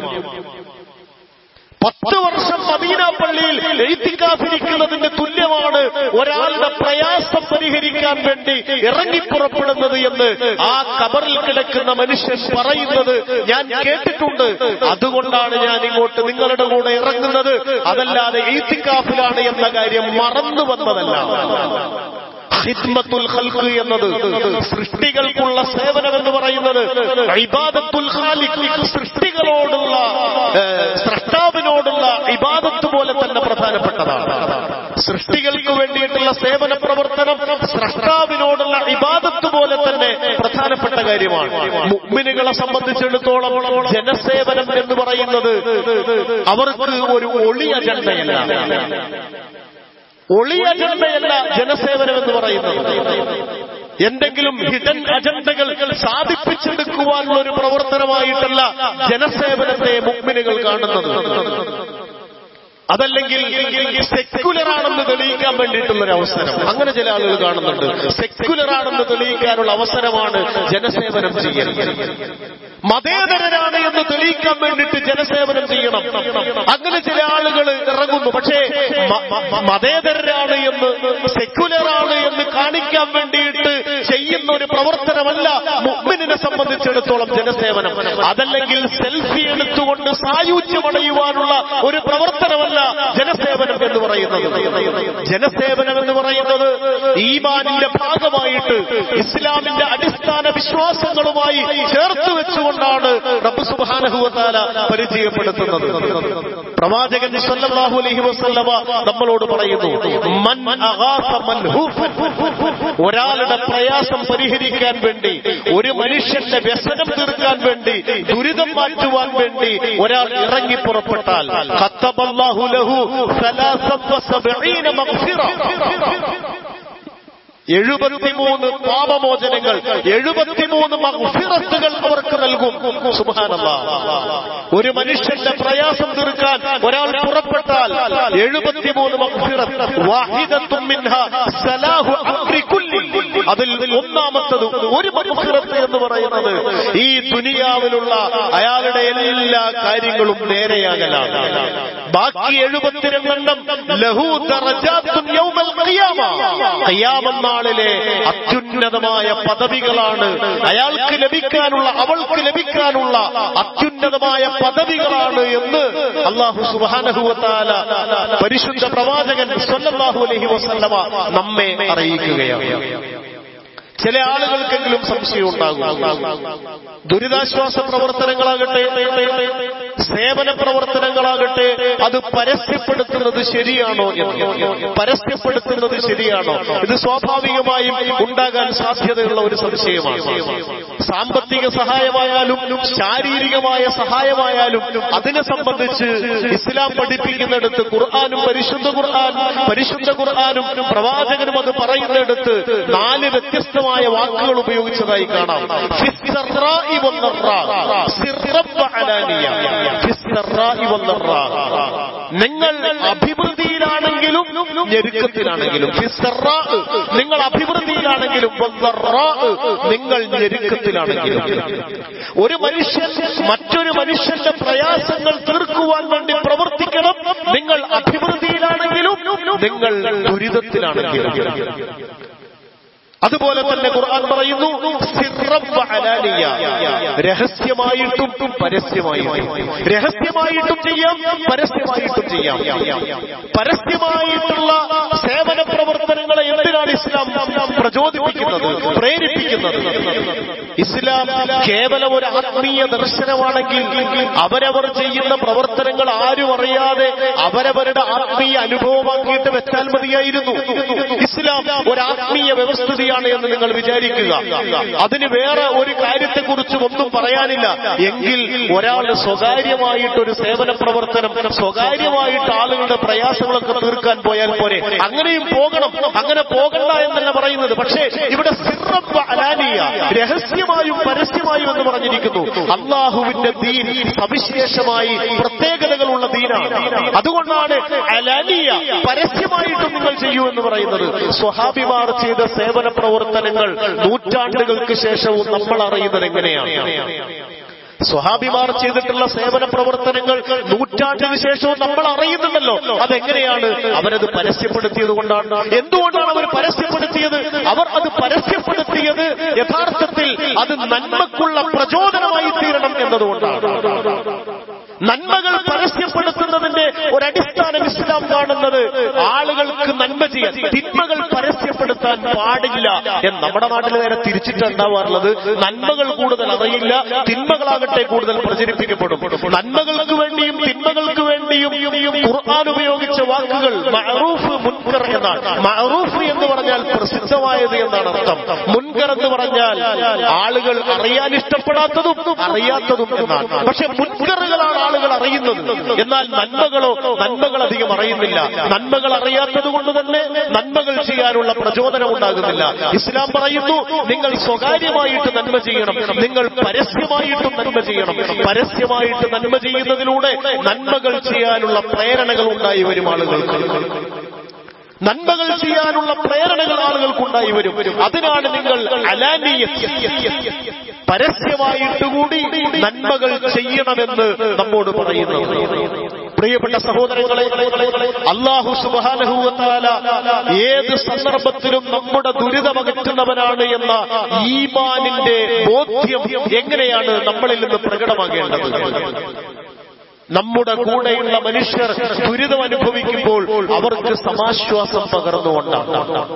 [SPEAKER 1] പത്ത് വർഷം മദീന പള്ളിയിൽ എഴുത്തിക്കാഫിരിക്കുന്നതിന്റെ തുല്യമാണ് ഒരാളുടെ പ്രയാസം പരിഹരിക്കാൻ വേണ്ടി ഇറങ്ങിപ്പുറപ്പെടുന്നത് എന്ന് ആ കബറിൽ കിടക്കുന്ന മനുഷ്യൻ പറയുന്നത് ഞാൻ കേട്ടിട്ടുണ്ട് അതുകൊണ്ടാണ് ഞാൻ ഇങ്ങോട്ട് നിങ്ങളുടെ കൂടെ ഇറങ്ങുന്നത് അതല്ലാതെ എഴുത്തിക്കാഫിലാണ് എന്ന കാര്യം മറന്നു വന്നതല്ല ഹിദ്മത്തുൽ ഖൽഖ് എന്നത് സൃഷ്ടികൾക്കുള്ള സേവനം എന്ന് പറയുന്നത് ഇബാദത്തുൽ ഖാലിഖ് സൃഷ്ടികളോടുള്ള ഏ, സ്രഷ്ടാവിനോടുള്ള ഇബാദത്ത് പോലെ തന്നെ പ്രധാനപ്പെട്ടതാണ് സൃഷ്ടികൾക്ക് വേണ്ടിയിട്ടുള്ള സേവന പ്രവർത്തനം സ്രഷ്ടാവിനോടുള്ള ഇബാദത്ത് പോലെ തന്നെ പ്രധാനപ്പെട്ട കാര്യമാണ് മുഗ്മിനുകളെ സംബന്ധിച്ചിടത്തോളം ജനസേവനം എന്ന് പറയുന്നത് അവർക്ക് ഒരു ഒളി അജണ്ടയല്ല ഒളി അജണ്ടയല്ല ജനസേവനം എന്ന് പറയുന്നത് എന്തെങ്കിലും ഹിഡൻ അജണ്ടകൾ സാധിപ്പിച്ചെടുക്കുവാനുള്ള ഒരു പ്രവർത്തനമായിട്ടല്ല ജനസേവനത്തെ മുഗ്മിനുകൾ കാണുന്നത് അതല്ലെങ്കിൽ സെക്യുലർ ആണെന്ന് തെളിയിക്കാൻ വേണ്ടിയിട്ടുള്ള ഒരു അവസരം അങ്ങനെ ചില ആളുകൾ കാണുന്നുണ്ട് സെക്യുലർ ആണെന്ന് തെളിയിക്കാനുള്ള അവസരമാണ് ജനസേവനം ചെയ്യൽ മതേതരനാണ് എന്ന് തെളിയിക്കാൻ വേണ്ടിയിട്ട് ജനസേവനം ചെയ്യണം അങ്ങനെ ചില ആളുകൾ ഇറങ്ങുന്നു പക്ഷേ മ- മ- മതേതരനാണ് എന്ന് സെക്യുലർ ആണ് എന്ന് കാണിക്കാൻ വേണ്ടിയിട്ട് ചെയ്യുന്ന ഒരു പ്രവർത്തനമല്ല മുഗ്മിനെ സംബന്ധിച്ചിടത്തോളം ജനസേവനം അതല്ലെങ്കിൽ സെൽഫി എടുത്തുകൊണ്ട് സായുജ്യമടയുവാനുള്ള ഒരു പ്രവർത്തനമല്ല ജനസേവനം എന്ന് പറയുന്നത് ജനസേവനം എന്ന് പറയുന്നത് ഈമാനിന്റെ ഭാഗമായിട്ട് ഇസ്ലാമിന്റെ അടിസ്ഥാന വിശ്വാസങ്ങളുമായി ചേർത്ത് വെച്ചുകൊണ്ടാണ് റബ്ബ് സുബാനഹുവത്താല പരിചയപ്പെടുത്തുന്നത് പ്രവാചകൻ സല്ലല്ലാഹു അലൈഹി വസല്ലമ നമ്മളോട് പറയുന്നു മൻ അഗാസ മൻഹൂഫൻ ഒരാളുടെ പ്രയാസം പരിഹരിക്കാൻ വേണ്ടി ഒരു മനുഷ്യന്റെ വ്യസനം തീർക്കാൻ വേണ്ടി ദുരിതം മാറ്റുവാൻ വേണ്ടി ഒരാൾ ഇറങ്ങി പുറപ്പെട്ടാൽ ഖത്തബല്ലാഹു ലഹു സലാസ വസബഈന മഗ്ഫിറ എഴുപത്തിമൂന്ന് പാപമോചനങ്ങൾ എഴുപത്തിമൂന്ന് മഗ്ഫിറത്തുകൾ അവർക്ക് നൽകും സുബ്ഹാനല്ലാ ഒരു മനുഷ്യന്റെ പ്രയാസം തീർക്കാൻ ഒരാൾ പുറപ്പെട്ടാൽ എഴുപത്തിമൂന്ന് മഗ്ഫിറത്ത് വാഹിദത്തും മിൻഹ സലാഹു അംരി കുല്ലി അതിൽ ഒന്നാമത്തത് ഒരു മഗ്ഫിറത്ത് എന്ന് പറയുന്നത് ഈ ദുനിയാവിലുള്ള അയാളുടെ എല്ലാ കാര്യങ്ങളും നേരെയാകലാണ് ബാക്കി എഴുപത്തിരണ്ടെണ്ണം ലഹു ദറജാത്തുൻ യൗമൽ ഖിയാമ ഖിയാമം നാളിലെ അത്യുന്നതമായ പദവികളാണ് അയാൾക്ക് ലഭിക്കാനുള്ള അവൾക്ക് ലഭിക്കാനുള്ള അത്യുന്നതമായ പദവികളാണ് എന്ന് അള്ളാഹു സുബാനഹുവത്താല പരിശുദ്ധ പ്രവാചകൻ സ്വല്ലല്ലാഹു അലൈഹി വസല്ലമ നമ്മെ അറിയിക്കുകയാണ് ചില ആളുകൾക്കെങ്കിലും സംശയം ഉണ്ടാകും ദുരിതാശ്വാസ പ്രവർത്തനങ്ങളാകട്ടെ സേവന പ്രവർത്തനങ്ങളാകട്ടെ അത് പരസ്യപ്പെടുത്തുന്നത് ശരിയാണോ എന്ന് പരസ്യപ്പെടുത്തുന്നത് ശരിയാണോ ഇത് സ്വാഭാവികമായും ഉണ്ടാകാൻ സാധ്യതയുള്ള ഒരു സംശയമാണ് സാമ്പത്തിക സഹായമായാലും ശാരീരികമായ സഹായമായാലും അതിനെ സംബന്ധിച്ച് ഇസ്ലാം പഠിപ്പിക്കുന്നിടത്ത് ഖുർആാനും പരിശുദ്ധ ഖുർആൻ പരിശുദ്ധ ഖുർആാനും പ്രവാചകനും അത് പറയുന്നിടത്ത് നാല് വ്യത്യസ്തമായ വാക്കുകൾ ഉപയോഗിച്ചതായി കാണാം ഫിസ്സറാഇ വന്നറാ. സിർറം വഅലാനിയ. ഫിസ്സറാഇ വന്നറാ. നിങ്ങൾ അഭിവൃദ്ധിയിലാണെങ്കിലും ഞെരുക്കത്തിലാണെങ്കിലും ഫിസ്സറാ. നിങ്ങൾ അഭിവൃദ്ധിയിലാണെങ്കിലും വന്നറാ. നിങ്ങൾ ഞെരുക്കത്തിലാണെങ്കിലും ഒരു മനുഷ്യൻ മറ്റൊരു മനുഷ്യന്റെ പ്രയാസങ്ങൾ തീർക്കുവാൻ വേണ്ടി പ്രവർത്തിക്കണം നിങ്ങൾ അഭിവൃദ്ധിയിലാണെങ്കിലും നിങ്ങൾ ദുരിതത്തിലാണെങ്കിലും അതുപോലെ തന്നെ ഖുർആൻ പറയുന്നു സിർറം വഅലാനിയ. രഹസ്യമായിട്ടും പരസ്യമായിട്ടും രഹസ്യമായിട്ടും ചെയ്യാം പരസ്യമായിട്ടും ചെയ്യാം പരസ്യമായിട്ടുള്ള സേവന പ്രവർത്തനങ്ങളെ എന്തിനാണ് ഇസ്ലാം പ്രചോദിപ്പിക്കുന്നത് പ്രേരിപ്പിക്കുന്നത് ഇസ്ലാം കേവലം ഒരു ആത്മീയ ദർശനമാണെങ്കിൽ അവരവർ ചെയ്യുന്ന പ്രവർത്തനങ്ങൾ ആരും അറിയാതെ അവരവരുടെ ആത്മീയ അനുഭവമാക്കിയിട്ട് വെച്ചാൽ മതിയായിരുന്നു ഇസ്ലാം ഒരു ആത്മീയ വ്യവസ്ഥിതിയാണ് എന്ന് നിങ്ങൾ വിചാരിക്കുക അതിന് വേറെ ഒരു കാര്യത്തെക്കുറിച്ചും ഒന്നും പറയാനില്ല എങ്കിൽ ഒരാൾ സ്വകാര്യമായിട്ട് ഒരു സേവന പ്രവർത്തനം സ്വകാര്യമായിട്ട് ആളുകളുടെ പ്രയാസങ്ങളൊക്കെ തീർക്കാൻ പോയാൽ പോരെ അങ്ങനെയും പോകണം അങ്ങനെ പോകണ്ട എന്നല്ല പറയുന്നത് പക്ഷേ ഇവിടെ സിർറം വ അലാനിയ രഹസ്യമായും പരസ്യമായും എന്ന് പറഞ്ഞിരിക്കുന്നു അള്ളാഹുവിന്റെ ദീൻ സവിശേഷമായി പ്രത്യേകതകളുള്ള ദീനാണ് അതുകൊണ്ടാണ് അലാനിയ പരസ്യമായിട്ടും നിങ്ങൾ ചെയ്യൂ എന്ന് പറയുന്നത് സ്വഹാബിമാർ ചെയ്ത സേവന പ്രവർത്തനങ്ങൾ നൂറ്റാണ്ടുകൾക്ക് ശേഷവും നമ്മൾ അറിയുന്നത് എങ്ങനെയാണ് സ്വഹാബിമാർ ചെയ്തിട്ടുള്ള സേവന പ്രവർത്തനങ്ങൾ നൂറ്റാണ്ടിന് ശേഷവും നമ്മൾ അറിയുന്നുണ്ടല്ലോ അതെങ്ങനെയാണ് അവരത് പരസ്യപ്പെടുത്തിയത് കൊണ്ടാണ് എന്തുകൊണ്ടാണ് അവർ പരസ്യപ്പെടുത്തിയത് അവർ അത് പരസ്യപ്പെടുത്തിയത് യഥാർത്ഥത്തിൽ അത് നന്മക്കുള്ള പ്രചോദനമായി തീരണം എന്നതുകൊണ്ടാണ് നന്മകൾ പരസ്യപ്പെടുത്തുന്നതിന്റെ ഒരടിസ്ഥാന അടിസ്ഥാനം ഇസ്ലാം കാണുന്നത് ആളുകൾക്ക് നന്മ ചെയ്യാൻ തിന്മകൾ പരസ്യപ്പെടുത്താൻ പാടില്ല എന്ന് നമ്മുടെ നാട്ടിൽ നേരെ തിരിച്ചിട്ടുണ്ടാവാറുള്ളത് നന്മകൾ കൂടുതൽ അറിയില്ല തിന്മകളാകട്ടെ കൂടുതൽ പ്രചരിപ്പിക്കപ്പെടും നന്മകൾക്ക് വേണ്ടിയും തിന്മകൾക്ക് വേണ്ടിയും ഖുർആൻ ഉപയോഗിച്ച വാക്കുകൾ മഅറൂഫ് മുൻകർ എന്നാണ് മഅറൂഫ് എന്ന് പറഞ്ഞാൽ പ്രസിദ്ധമായത് എന്നാണ് അർത്ഥം മുൻകർ എന്ന് പറഞ്ഞാൽ ആളുകൾ അറിയാൻ ഇഷ്ടപ്പെടാത്തതും അറിയാത്തതും എന്നാണ് പക്ഷെ മുൻകറുകളാണ് ആളുകൾ അറിയുന്നത് എന്നാൽ നന്മകളോ നന്മകൾ അധികം അറിയുന്നില്ല നന്മകൾ അറിയാത്തത് കൊണ്ട് തന്നെ നന്മകൾ ചെയ്യാനുള്ള പ്രചോദനം ഉണ്ടാകുന്നില്ല ഇസ്ലാം പറയുന്നു നിങ്ങൾ സ്വകാര്യമായിട്ട് നന്മ ചെയ്യണം നിങ്ങൾ പരസ്യമായിട്ടും നന്മ ചെയ്യണം പരസ്യമായിട്ട് നന്മ ചെയ്യുന്നതിലൂടെ നന്മകൾ ചെയ്യാനുള്ള പ്രേരണകൾ ഉണ്ടായി വരും ആളുകൾക്ക് നന്മകൾ ചെയ്യാനുള്ള പ്രേരണകൾ ആളുകൾക്കുണ്ടായി വരും അതിനാണ് നിങ്ങൾ അലാനീയ പരസ്യമായിട്ടുകൂടി നന്മകൾ ചെയ്യണമെന്ന് നമ്മോട് പറയുന്നത് പ്രിയപ്പെട്ട സഹോദരങ്ങളെ അള്ളാഹു സുബാനഹുവത്താല ഏത് സന്ദർഭത്തിലും നമ്മുടെ ദുരിതമകറ്റുന്നവനാണ് എന്ന ഈമാനിന്റെ ബോധ്യം എങ്ങനെയാണ് നമ്മളിൽ നിന്ന് പ്രകടമാകേണ്ടത് നമ്മുടെ കൂടെയുള്ള മനുഷ്യർ ദുരിതം അനുഭവിക്കുമ്പോൾ അവർക്ക് സമാശ്വാസം പകർന്നുകൊണ്ടാണ്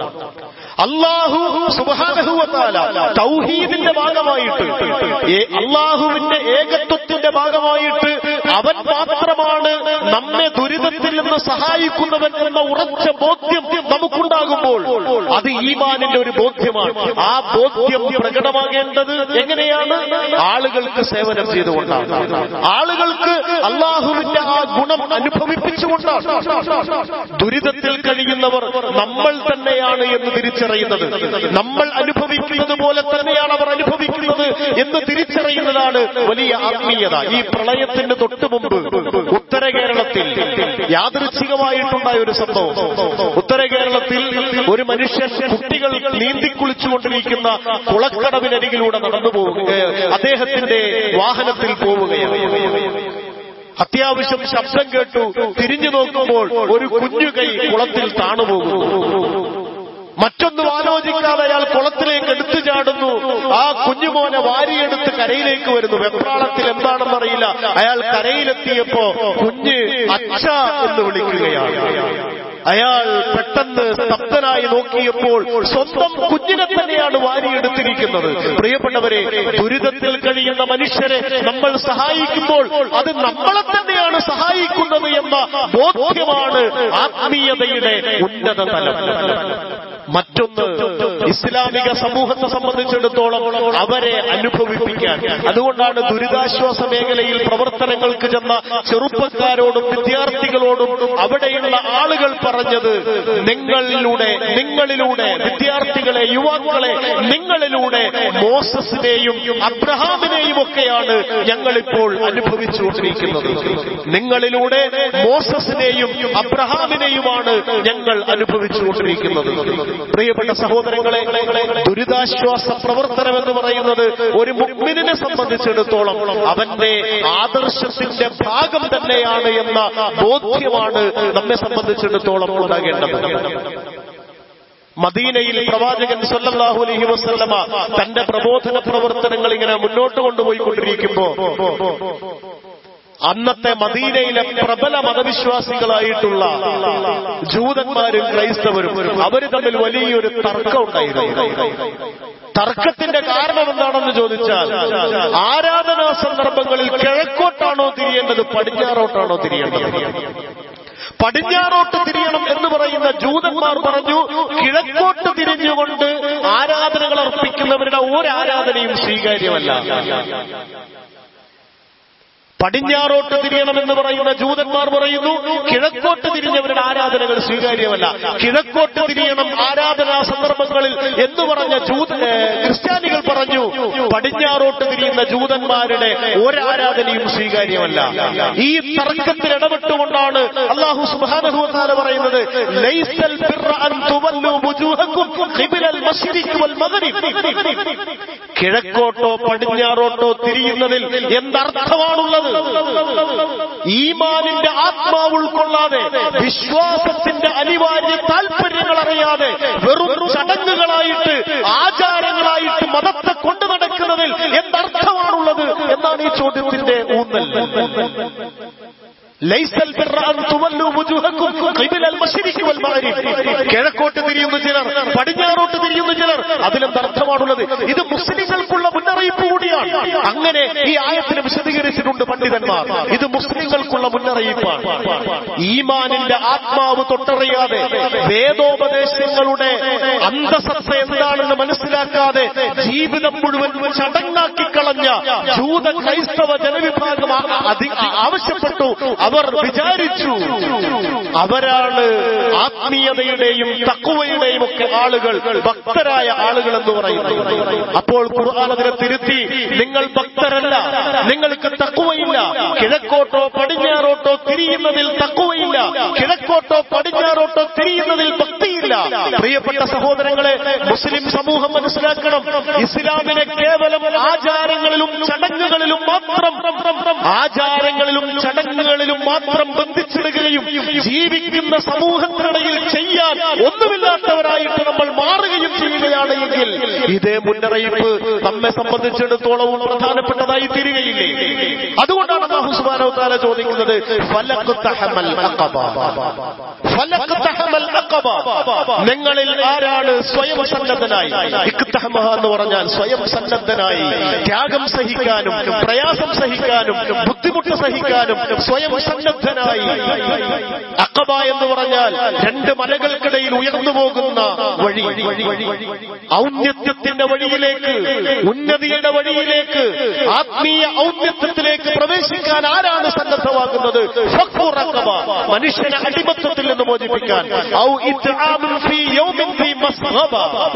[SPEAKER 1] അള്ളാഹു സുബാനഹുവത്താല തൗഹീദിന്റെ ഭാഗമായിട്ട് ഏ- അള്ളാഹുവിന്റെ ഏകത്വത്തിന്റെ ഭാഗമായിട്ട് അവൻ മാത്രമാണ് നമ്മെ ദുരിതത്തിൽ നിന്ന് സഹായിക്കുന്നവൻ എന്ന ഉറച്ച ബോധ്യം നമുക്കുണ്ടാകുമ്പോൾ അത് ഈമാനിന്റെ ഒരു ബോധ്യമാണ് ആ ബോധ്യം പ്രകടമാകേണ്ടത് എങ്ങനെയാണ് ആളുകൾക്ക് സേവനം ചെയ്തുകൊണ്ടാണ് ആളുകൾക്ക് അള്ളാഹുവിന്റെ ആ ഗുണം അനുഭവിപ്പിച്ചുകൊണ്ടാണ് ദുരിതത്തിൽ കഴിയുന്നവർ നമ്മൾ തന്നെയാണ് എന്ന് തിരിച്ചറിയുന്നത് നമ്മൾ അനുഭവിക്കുന്നത് പോലെ തന്നെയാണ് അവർ അനുഭവിക്കുന്നത് എന്ന് തിരിച്ചറിയുന്നതാണ് വലിയ ആത്മീയത ഈ പ്രളയത്തിന് തൊട്ടു മുമ്പ് ഉത്തര കേരളത്തിൽ യാദൃച്ഛികമായിട്ടുണ്ടായ ഒരു സംഭവം ഉത്തര കേരളത്തിൽ ഒരു മനുഷ്യൻ കുട്ടികൾ നീന്തിക്കുളിച്ചുകൊണ്ടിരിക്കുന്ന കുളക്കടവിനരികിലൂടെ നടന്നു പോവുക അദ്ദേഹത്തിന്റെ വാഹനത്തിൽ പോവുകയാണ് അത്യാവശ്യം ശബ്ദം കേട്ടു തിരിഞ്ഞു നോക്കുമ്പോൾ ഒരു കുഞ്ഞു കൈ കുളത്തിൽ താണുപോകുന്നു മറ്റൊന്നും ആലോചിക്കാതെ അയാൾ കുളത്തിലേക്ക് എടുത്തു ചാടുന്നു ആ കുഞ്ഞുമോനെ വാരിയെടുത്ത് കരയിലേക്ക് വരുന്നു വെപ്രാളത്തിൽ എന്താണെന്നറിയില്ല അയാൾ കരയിലെത്തിയപ്പോ കുഞ്ഞ് അച്ഛ എന്ന് വിളിക്കുകയാണ് അയാൾ പെട്ടെന്ന് സ്തബ്ധനായി നോക്കിയപ്പോൾ സ്വന്തം കുഞ്ഞിനെ തന്നെയാണ് വാരിയെടുത്തിരിക്കുന്നത് പ്രിയപ്പെട്ടവരെ ദുരിതത്തിൽ കഴിയുന്ന മനുഷ്യരെ നമ്മൾ സഹായിക്കുമ്പോൾ അത് നമ്മളെ തന്നെയാണ് സഹായിക്കുന്നത് എന്ന ബോധ്യമാണ് ആത്മീയതയുടെ ഉന്നത തലം മറ്റൊന്ന് ഇസ്ലാമിക സമൂഹത്തെ സംബന്ധിച്ചിടത്തോളം അവരെ അനുഭവിപ്പിക്കാൻ അതുകൊണ്ടാണ് ദുരിതാശ്വാസ മേഖലയിൽ പ്രവർത്തനങ്ങൾക്ക് ചെന്ന ചെറുപ്പക്കാരോടും വിദ്യാർത്ഥികളോടും അവിടെയുള്ള ആളുകൾ പറഞ്ഞത് നിങ്ങളിലൂടെ നിങ്ങളിലൂടെ വിദ്യാർത്ഥികളെ യുവാക്കളെ നിങ്ങളിലൂടെ മോസസിനെയും അബ്രഹാമിനെയും ഒക്കെയാണ് ഞങ്ങളിപ്പോൾ അനുഭവിച്ചുകൊണ്ടിരിക്കുന്നത് നിങ്ങളിലൂടെ മോസസിനെയും അബ്രഹാമിനെയുമാണ് ഞങ്ങൾ അനുഭവിച്ചുകൊണ്ടിരിക്കുന്നത് പ്രിയപ്പെട്ട സഹോദരങ്ങളെ ദുരിതാശ്വാസ പ്രവർത്തനം എന്ന് പറയുന്നത് ഒരു മുഗ്മിനെ സംബന്ധിച്ചിടത്തോളം അവന്റെ ആദർശത്തിന്റെ ഭാഗം തന്നെയാണ് എന്ന ബോധ്യമാണ് നമ്മെ സംബന്ധിച്ചിടത്തോളം ഉണ്ടാകേണ്ടത് മദീനയിൽ പ്രവാചകൻ സല്ലല്ലാഹു അലൈഹി വസല്ലമ തന്റെ പ്രബോധന പ്രവർത്തനങ്ങൾ ഇങ്ങനെ മുന്നോട്ട് കൊണ്ടുപോയിക്കൊണ്ടിരിക്കുമ്പോ അന്നത്തെ മദീനയിലെ പ്രബല മതവിശ്വാസികളായിട്ടുള്ള ജൂതന്മാരും ക്രൈസ്തവരും അവര് തമ്മിൽ വലിയൊരു തർക്കം ഉണ്ടായിരുന്നു തർക്കത്തിന്റെ കാരണം എന്താണെന്ന് ചോദിച്ചാൽ ആരാധനാ സന്ദർഭങ്ങളിൽ കിഴക്കോട്ടാണോ തിരിയേണ്ടത് പടിഞ്ഞാറോട്ടാണോ തിരിയേണ്ടത് പടിഞ്ഞാറോട്ട് തിരിയണം എന്ന് പറയുന്ന ജൂതന്മാർ പറഞ്ഞു കിഴക്കോട്ട് തിരിഞ്ഞുകൊണ്ട് ആരാധനകൾ അർപ്പിക്കുന്നവരുടെ ഒരാരാധനയും സ്വീകാര്യമല്ല പടിഞ്ഞാറോട്ട് തിരിയണമെന്ന് പറയുന്ന ജൂതന്മാർ പറയുന്നു കിഴക്കോട്ട് തിരിഞ്ഞവരുടെ ആരാധനകൾ സ്വീകാര്യമല്ല കിഴക്കോട്ട് തിരിയണം ആരാധനാ സന്ദർഭങ്ങളിൽ എന്ന് പറഞ്ഞ ജൂത ഏ, ക്രിസ്ത്യാനികൾ പറഞ്ഞു പടിഞ്ഞാറോട്ട് തിരിയുന്ന ജൂതന്മാരുടെ ഒരാരാധനയും സ്വീകാര്യമല്ല ഈ തർക്കത്തിൽ ഇടപെട്ടുകൊണ്ടാണ് അള്ളാഹു സുബാനഹുല പറയുന്നത് ലൈസൽ ബിർറ അൻ തുവല്ലു വുജൂഹക്കും ഖിബലൽ മശ്രിഖ് വൽ മഗ്രിബ് കിഴക്കോട്ടോ പടിഞ്ഞാറോട്ടോ തിരിയുന്നതിൽ എന്തർത്ഥമാണുള്ളത് ഈമാനിന്റെ ആത്മാവ് ഉൾക്കൊള്ളാതെ വിശ്വാസത്തിന്റെ അനിവാര്യ താല്പര്യങ്ങൾ അറിയാതെ വെറും ചടങ്ങുകളായിട്ട് ആചാരങ്ങളായിട്ട് മതത്തെ കൊണ്ടു നടക്കുന്നതിൽ എന്തർത്ഥമാണുള്ളത് എന്നാണ് ഈ ചോദ്യത്തിന്റെ ഊന്നൽ ലൈസൽ ബിർറ അൻ തുവല്ലു വുജൂഹക്കും ഖിബലൽ മശ്രിഖി വൽ മഗ്രിബ് കിഴക്കോട്ട് തിരിയുന്ന ചിലർ പടിഞ്ഞാറോട്ട് തിരിയുന്ന ചിലർ അതിലെന്ത് അർത്ഥമാണുള്ളത് ഇത് മുസ്ലിങ്ങൾക്കുള്ള മുന്നറിയിപ്പ് കൂടിയാണ് അങ്ങനെ ഈ ആയത്തിന് വിശദീകരിച്ചിട്ടുണ്ട് പണ്ഡിതന്മാർ ഇത് മുസ്ലിങ്ങൾക്കുള്ള മുന്നറിയിപ്പാണ് ഈമാനിന്റെ ആത്മാവ് തൊട്ടറിയാതെ വേദോപദേശങ്ങളുടെ അന്തസത്ത എന്താണെന്ന് മനസ്സിലാക്കാതെ ജീവിതം മുഴുവൻ ചടങ്ങാക്കി കളഞ്ഞ ജൂത ക്രൈസ്തവ ജനവിഭാഗം ആ- അതി- ആവശ്യപ്പെട്ടു അവർ വിചാരിച്ചു അവരാണ് ആത്മീയതയുടെയും തക്കുവയുടെയും ഒക്കെ ആളുകൾ ഭക്തരായ ആളുകൾ എന്ന് പറയുന്നത് അപ്പോൾ ഖുർആൻ അതിനെ തിരുത്തി നിങ്ങൾ ഭക്തരല്ല നിങ്ങൾക്ക് തക്കുവയില്ല കിഴക്കോട്ടോ പടിഞ്ഞാറോട്ടോ തിരിയുന്നതിൽ തക്കുവയില്ല കിഴക്കോട്ടോ പടിഞ്ഞാറോട്ടോ തിരിയുന്നതിൽ ഭക്തിയില്ല പ്രിയപ്പെട്ട സഹോദരങ്ങളെ മുസ്ലിം സമൂഹം മനസ്സിലാക്കണം ഇസ്ലാമിനെ കേവലം ആചാരങ്ങളിലും ചടങ്ങുകളിലും മാത്രം ആചാരങ്ങളിലും ചടങ്ങുകളിലും മാത്രം ബന്ധിച്ചിടുകയും ജീവിക്കുന്ന സമൂഹത്തിനിടയിൽ ചെയ്യാൻ ഒന്നുമില്ലാത്തവരായിട്ട് നമ്മൾ മാറുകയും ചെയ്യുകയാണ് എങ്കിൽ ഇതേ മുന്നറിയിപ്പ് നമ്മെ സംബന്ധിച്ചിടത്തോളവും പ്രധാനപ്പെട്ടതായി തീരുകയില്ലേ അതുകൊണ്ടാണ് അല്ലാഹു സുബ്ഹാനഹു വ തആല ചോദിക്കുന്നത് ഫലഖ് തഹമൽ അഖബ ഫലഖ് തഹമൽ അഖബ നിങ്ങളിൽ ആരാണ് സ്വയം സന്നദ്ധനായി ഇക്തഹമഹ എന്ന് പറഞ്ഞാൽ സ്വയം സന്നദ്ധനായി ത്യാഗം സഹിക്കാനും പ്രയാസം സഹിക്കാനും ബുദ്ധിമുട്ട് സഹിക്കാനും സ്വയം സന്നദ്ധനായി അക്കബ എന്ന് പറഞ്ഞാൽ രണ്ട് മലകൾക്കിടയിൽ ഉയർന്നു പോകുന്ന വഴി ഔന്നത്യത്തിന്റെ വഴിയിലേക്ക് ഉന്നതിയുടെ വഴിയിലേക്ക് ആത്മീയ ഔന്നത്യത്തിലേക്ക് പ്രവേശിക്കാൻ ആരാണ് സന്നദ്ധമാകുന്നത് ഫഖ്റുർ അഖബ. മനുഷ്യനെ അടിമത്വത്തിൽ നിന്ന് മോചിപ്പിക്കാൻ ഔ ഇത്ആമുൻ ഫീ യൗമിൻ ഫീ മസ്ഗബ.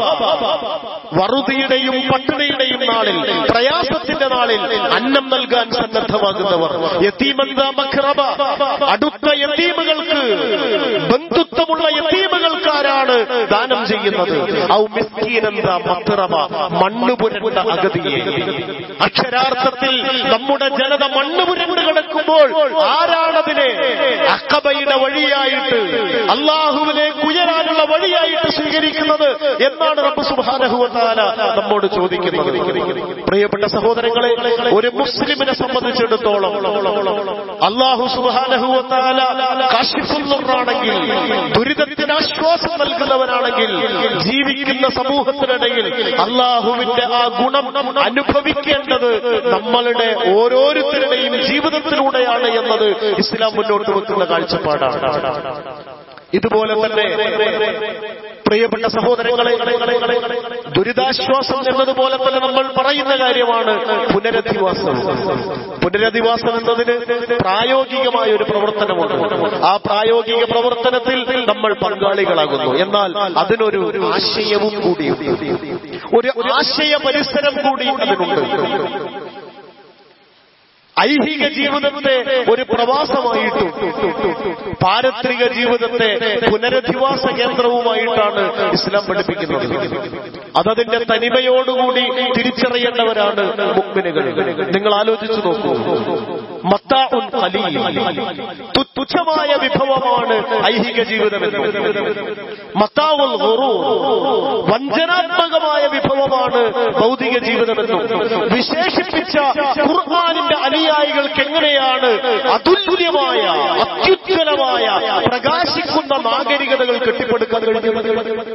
[SPEAKER 1] വറുതിയുടെയും പട്ടിണിയുടെയും നാളിൽ പ്രയാസത്തിന്റെ നാളിൽ അന്നം നൽകാൻ സന്നദ്ധമാകുന്നവർ യതീമന്ത മഖ്റബ അടുത്ത യതീമുകൾക്ക് ബന്ധുത്വമുള്ള യതീമുകൾക്കാരാണ് ദാനം ചെയ്യുന്നത് ഔ മിസ്കീനന്ത മഖ്റബ മണ്ണ് പുരണ്ട അഗതിയെ അക്ഷരാർത്ഥത്തിൽ നമ്മുടെ ജനത മണ്ണ് പുരണ്ട് കിടക്കുമ്പോൾ ആരാണതിനെ അക്കബയുടെ വഴിയായിട്ട് അള്ളാഹുവിലേക്ക് ഉയരാനുള്ള വഴിയായിട്ട് സ്വീകരിക്കുന്നത് എന്നാണ് റബ്ബ് സുബാനഹുവത്താല നമ്മോട് ചോദിക്കുന്നത് പ്രിയപ്പെട്ട സഹോദരങ്ങളെ ഒരു മുസ്ലിമിനെ സംബന്ധിച്ചിടത്തോളം അള്ളാഹു സുബാനഹുവത്താല കാശിഫുന്നവരാണെങ്കിൽ ദുരിതത്തിന് ആശ്വാസം നൽകുന്നവനാണെങ്കിൽ ജീവിക്കുന്ന സമൂഹത്തിനിടയിൽ അള്ളാഹുവിന്റെ ആ ഗുണം അനുഭവിക്കേണ്ടത് നമ്മളുടെ ഓരോരുത്തരുടെയും ജീവിതത്തിലൂടെയാണ് എന്നത് ഇസ്ലാം മുന്നോട്ട് വെക്കുന്ന കാഴ്ചപ്പാടാണ് ഇതുപോലെ തന്നെ പ്രിയപ്പെട്ട സഹോദരങ്ങളെ ദുരിതാശ്വാസം എന്നതുപോലെ തന്നെ നമ്മൾ പറയുന്ന കാര്യമാണ് പുനരധിവാസം പുനരധിവാസം എന്നതിന് പ്രായോഗികമായ ഒരു പ്രവർത്തനമുണ്ട് ആ പ്രായോഗിക പ്രവർത്തനത്തിൽ നമ്മൾ പങ്കാളികളാകുന്നു എന്നാൽ അതിനൊരു ആശയവും കൂടിയുണ്ട് ഒരു ആശയ പരിസരം കൂടി അതിനുണ്ട് ഐഹിക ജീവിതത്തെ ഒരു പ്രവാസമായിട്ടും പാരത്രിക ജീവിതത്തെ പുനരധിവാസ കേന്ദ്രവുമായിട്ടാണ് ഇസ്ലാം പഠിപ്പിക്കുന്നത് അതതിന്റെ തനിമയോടുകൂടി തിരിച്ചറിയേണ്ടവരാണ് മുക്മിനുകൾ നിങ്ങൾ ആലോചിച്ചു നോക്കൂ മത്താഉൻ ഖലീൽ തു- തുച്ഛമായ വിഭവമാണ് ഐഹിക ജീവിതമെന്ന് മത്താവുൽ ഖുറൂർ വഞ്ചനാത്മകമായ വിഭവമാണ് ഭൗതിക ജീവിതമെന്നും വിശേഷിപ്പിച്ച ഖുർആാനിന്റെ അനുയായികൾക്ക് എങ്ങനെയാണ് അതുല്യമായ അത്യുജ്വലമായ പ്രകാശിക്കുന്ന നാഗരികതകൾ കെട്ടിപ്പടുക്കാൻ കഴിഞ്ഞത്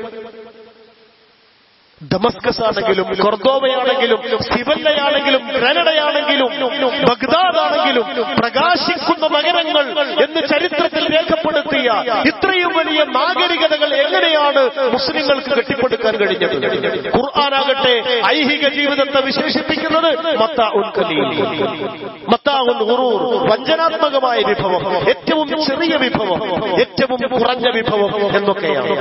[SPEAKER 1] ഡമസ്കസ് ആണെങ്കിലും കൊർദോവയാണെങ്കിലും സിവല്ലയാണെങ്കിലും ഗ്രനഡയാണെങ്കിലും ബഗ്ദാദ് ആണെങ്കിലും പ്രകാശിക്കുന്ന നഗരങ്ങൾ എന്ന് ചരിത്രത്തിൽ രേഖപ്പെടുത്തിയ ഇത്രയും വലിയ നാഗരികതകൾ എങ്ങനെയാണ് മുസ്ലിങ്ങൾക്ക് കെട്ടിപ്പടുക്കാൻ കഴിഞ്ഞത് ഖുർആാനാകട്ടെ ഐഹിക ജീവിതത്തെ വിശേഷിപ്പിക്കുന്നത് മത്താ ഉൻ ഖലീൽ മത്താ ഉൻ ഖുറൂർ വഞ്ചനാത്മകമായ വിഭവം ഏറ്റവും ചെറിയ വിഭവം ഏറ്റവും കുറഞ്ഞ വിഭവം എന്നൊക്കെയാണ്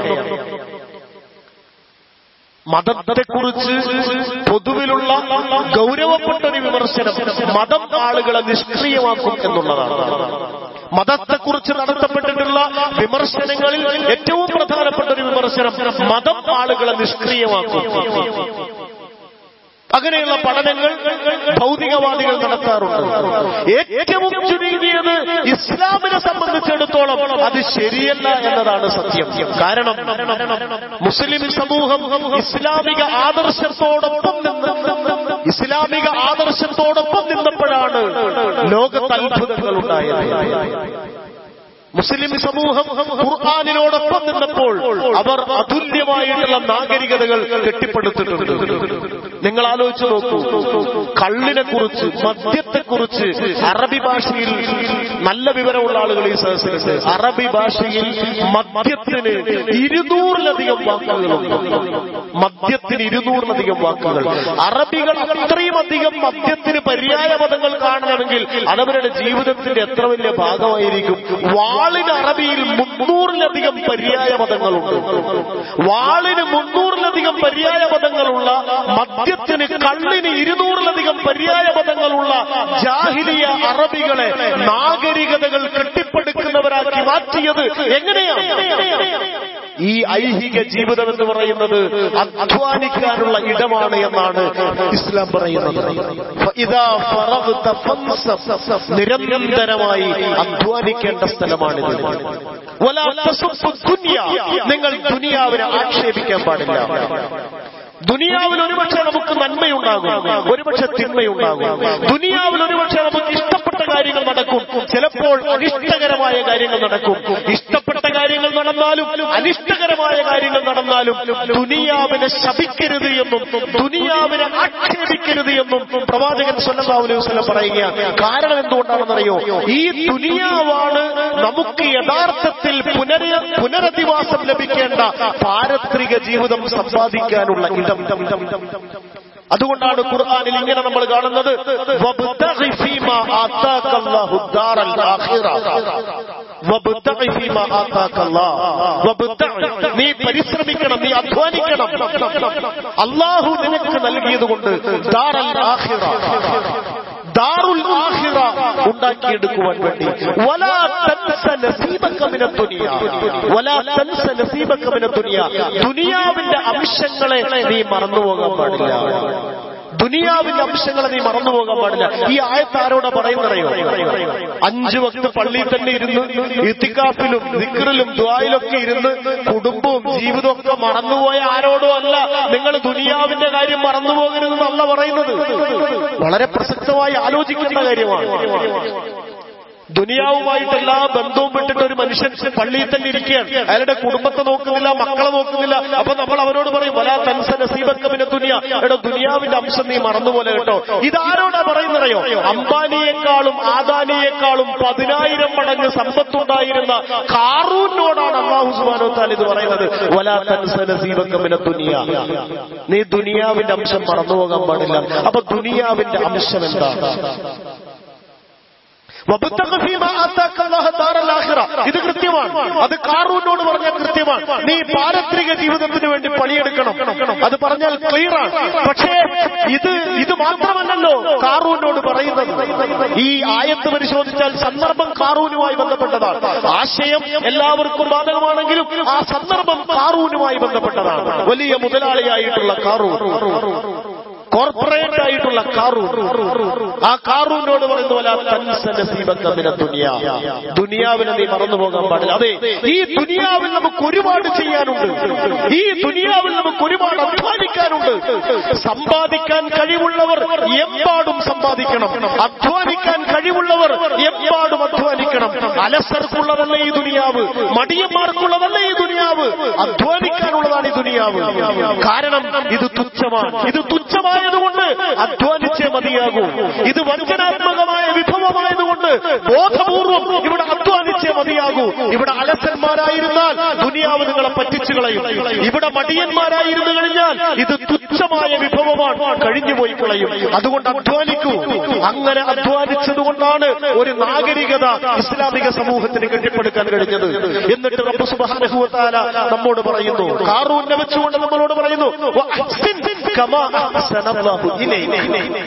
[SPEAKER 1] മതത്തെക്കുറിച്ച് പൊതുവിലുള്ള ഗൗരവപ്പെട്ട ഒരു വിമർശനം മതം ആളുകളെ നിഷ്ക്രിയമാക്കും എന്നുള്ളതാണ് മതത്തെക്കുറിച്ച് നടത്തപ്പെട്ടിട്ടുള്ള വിമർശനങ്ങളിൽ ഏറ്റവും പ്രധാനപ്പെട്ട ഒരു വിമർശനം മതം ആളുകളെ നിഷ്ക്രിയമാക്കും അങ്ങനെയുള്ള പഠനങ്ങൾ ഭൗതികവാദികൾ നടത്താറുണ്ട് ഏറ്റവും ചുരുങ്ങിയത് ഇസ്ലാമിനെ സംബന്ധിച്ചിടത്തോളം അത് ശരിയല്ല എന്നതാണ് സത്യം കാരണം മുസ്ലിം സമൂഹം ഇസ്ലാമിക ആദർശത്തോടൊപ്പം നിന്ന് ഇസ്ലാമിക ആദർശത്തോടൊപ്പം നിന്നപ്പോഴാണ് ലോകത്ത് അത്ഭുതങ്ങൾ ഉണ്ടായത് മുസ്ലിം സമൂഹം ഖുർആാനിനോടൊപ്പം നിന്നപ്പോൾ അവർ അതുല്യമായിട്ടുള്ള നാഗരികതകൾ കെട്ടിപ്പടുത്തിട്ടുണ്ട് നിങ്ങൾ ആലോചിച്ച് നോക്കൂ കള്ളിനെ കുറിച്ച് മദ്യത്തെക്കുറിച്ച് അറബി ഭാഷയിൽ നല്ല വിവരമുള്ള ആളുകൾ ഈ സദസ്സിലുണ്ട് അറബി ഭാഷയിൽ മദ്യത്തിന് ഇരുന്നൂറിലധികം വാക്കുകളുണ്ട് മദ്യത്തിന് ഇരുന്നൂറിലധികം വാക്കുകൾ അറബികൾ അത്രയും അധികം മദ്യത്തിന് പര്യായ പദങ്ങൾ കാണണമെങ്കിൽ അതവരുടെ ജീവിതത്തിന്റെ എത്ര വലിയ ഭാഗമായിരിക്കും വാളിന് അറബിയിൽ മുന്നൂറിലധികം പര്യായ പദങ്ങളുണ്ട് വാളിന് മുന്നൂറിലധികം പര്യായ പദങ്ങളുള്ള മദ്യത്തിന് കള്ളിന് ഇരുന്നൂറിലധികം പര്യായ പദങ്ങളുള്ള ജാഹിലിയ അറബികളെ നാഗരികതകൾ കെട്ടിപ്പടുക്കുന്നവരാക്കി മാറ്റിയത് എങ്ങനെയാണ് ഈ ഐഹിക ജീവിതം എന്ന് പറയുന്നത് അധ്വാനിക്കാനുള്ള ഇടമാണ് എന്നാണ് ഇസ്ലാം പറയുന്നത് ഫഇദാ ഫറഗ്ത ഫൻസബ്. നിരന്തരമായി അധ്വാനിക്കേണ്ട സ്ഥലമാണിത് വലാ തസുബ്ബു ദുനിയ. നിങ്ങൾ ദുനിയാവിനെ ആക്ഷേപിക്കാൻ പാടില്ല ദുനിയാവിൽ ഒരുപക്ഷെ നമുക്ക് നന്മയുണ്ടാകും ഒരുപക്ഷെ തിന്മയുണ്ടാകും ദുനിയാവിൽ ഒരുപക്ഷെ നമുക്ക് ഇഷ്ടപ്പെട്ട കാര്യങ്ങൾ നടക്കും ചിലപ്പോൾ അനിഷ്ടകരമായ കാര്യങ്ങൾ നടക്കും ഇഷ്ടപ്പെട്ട കാര്യങ്ങൾ നടന്നാലും അനിഷ്ടകരമായ കാര്യങ്ങൾ നടന്നാലും ദുനിയാവിനെ ശപിക്കരുത് എന്നും ദുനിയാവിനെ ആക്ഷേപിക്കരുത് എന്നും പ്രവാചകൻ സല്ലല്ലാഹു അലൈഹി വസല്ലം പറയുകയാണ് കാരണം എന്തുകൊണ്ടാണെന്നറിയോ ഈ ദുനിയാവാണ് നമുക്ക് യഥാർത്ഥത്തിൽ പുനര പുനരധിവാസം ലഭിക്കേണ്ട പാരത്രിക ജീവിതം സമ്പാദിക്കാനുള്ള ഇടം അതുകൊണ്ടാണ് ഖുർആനിൽ ഇങ്ങനെ നമ്മൾ കാണുന്നത് വബ്തഗി ഫീമാ ആതാകല്ലാഹു ദാറൽ ആഖിറ വബ്തഗി ഫീമാ ആതാകല്ലാഹ് വബ്തഗി നീ പരിശ്രമിക്കണം നീ അധ്വാനിക്കണം അല്ലാഹു നിനക്ക് നൽകിയതുകൊണ്ട് ദാറൽ ആഖിറ ദാറുൽ ആഖിറ ഉണ്ടാക്കിയെടുക്കുവാൻ വേണ്ടി വലാ തൻസ നസീബക മിന ദുനിയ വലാ തൻസ നസീബക മിന ദുനിയ ദുനിയാവിന്റെ അംശങ്ങളെ നീ മറന്നുപോകാൻ പാടില്ല ദുനിയാവിന്റെ അംശങ്ങളെ നീ മറന്നുപോകാൻ പാടില്ല ഈ ആയത്ത് ആരോടാ പറയുന്നറിയോ അഞ്ചു വക്ത് പള്ളിയിൽ തന്നെ ഇരുന്ന് ഇത്തിക്കാപ്പിലും ദിക്കറിലും ദ്വായിലൊക്കെ ഇരുന്ന് കുടുംബവും ജീവിതവും ഒക്കെ മറന്നുപോയ ആരോടോ അല്ല നിങ്ങൾ ദുനിയാവിന്റെ കാര്യം മറന്നുപോകരുതെന്നല്ല പറയുന്നത് വളരെ പ്രസക്തമായി ആലോചിക്കേണ്ട കാര്യമാണ് ദുനിയാവുമായിട്ട് എല്ലാ ബന്ധവും വിട്ടിട്ട് ഒരു മനുഷ്യൻ പള്ളിയിൽ തന്നെ ഇരിക്കുകയാണ് അയാളുടെ കുടുംബത്തെ നോക്കുന്നില്ല മക്കളെ നോക്കുന്നില്ല അപ്പൊ നമ്മൾ അവരോട് പറയും വലാ തൻസ നസീബക്കമിനെ ദുനിയ എടോ ദുനിയാവിന്റെ അംശം നീ മറന്നുപോലെ കേട്ടോ ഇതാരോടാ പറയുന്നറിയോ അംബാനിയെക്കാളും ആദാനിയെക്കാളും പതിനായിരം മടങ്ങ് സമ്പത്തുണ്ടായിരുന്ന കാറൂനോടാണ് അള്ളാഹു സുബാനോ താൽ ഇത് പറയുന്നത് വലാ തൻസ നസീബക്കമിനെ ദുനിയ നീ ദുനിയാവിന്റെ അംശം മറന്നുപോകാൻ പാടില്ല അപ്പൊ ദുനിയാവിന്റെ അംശം എന്താണ് വബുത്തഖ ഫീമാ ആതാക അല്ലാഹു ദാറൽ ആഖിറ. ഇത് കൃത്യമാണ് അത് കാറൂനോട് പറഞ്ഞാൽ കൃത്യമാണ് നീ പാരത്രിക ജീവിതത്തിന് വേണ്ടി പണിയെടുക്കണം അത് പറഞ്ഞാൽ ക്ലിയർ ആണ് പക്ഷേ ഇത് ഇത് മാത്രമല്ലല്ലോ കാറൂനോട് പറയുന്നത് ഈ ആയത്ത് പരിശോധിച്ചാൽ സന്ദർഭം കാറൂനുമായി ബന്ധപ്പെട്ടതാണ് ആശയം എല്ലാവർക്കും ബാധകമാണെങ്കിലും ആ സന്ദർഭം കാറൂനുമായി ബന്ധപ്പെട്ടതാണ് വലിയ മുതലാളിയായിട്ടുള്ള കാറൂൻ കോർപ്പറേറ്റ് ആയിട്ടുള്ള കാറൂൻ ആ കാറൂനോട് പറയുന്ന പോലെ തൻസനസീബക്കമിന ദുനിയ ദുനിയാവിനെ നീ മറന്നു പോകാൻ പാടില്ല അതെ ഈ ദുനിയാവിൽ നമുക്ക് ഒരുപാട് ചെയ്യാനുണ്ട് ഈ ദുനിയാവിൽ നമുക്ക് ഒരുപാട് അധ്വാനിക്കാനുണ്ട് സമ്പാദിക്കാൻ കഴിവുള്ളവർ എമ്പാടും സമ്പാദിക്കണം അധ്വാനിക്കാൻ കഴിവുള്ളവർ എമ്പാടും അധ്വാനിക്കണം അലസർക്കുള്ളതല്ല ഈ ദുനിയാവ് മടിയന്മാർക്കുള്ളതല്ല ഈ ദുനിയാവ് അധ്വാനിക്കാനുള്ളതാണ് ഈ ദുനിയാവ് കാരണം ഇത് തുച്ഛമാണ് ഇത് തുച്ഛമായതുകൊണ്ട് അധ്വാനിച്ചേ മതിയാകൂ ഇത് വഞ്ചനാത്മകമായ വിഭവമായതുകൊണ്ട് ബോധപൂർവം ഇവിടെ അധ്വാനിച്ചേ മതിയാകൂ ഇവിടെ അലസന്മാരായിരുന്നാൽ ദുനിയാവ് നിങ്ങളെ പറ്റിച്ചു കളയും ഇവിടെ മടിയന്മാരായിരുന്നു കഴിഞ്ഞാൽ ഇത് തുച്ഛമായ വിഭവമാണ് കഴിഞ്ഞുപോയി കളയും അതുകൊണ്ട് അധ്വാനിക്കൂ അങ്ങനെ അധ്വാനിച്ചതുകൊണ്ടാണ് ഒരു നാഗരികത ഇസ്ലാമിക സമൂഹത്തിന് കെട്ടിപ്പടുക്കാൻ കഴിഞ്ഞത് എന്നിട്ട് റബ്ബ് സുബ്ഹാനഹു വ തആല നമ്മോട് പറയുന്നു കാറൂനെ വെച്ചുകൊണ്ട് നമ്മളോട് പറയുന്നു "വഅഹ്സിൻ കമാ അഹ്സനല്ലാഹു ഇലൈക."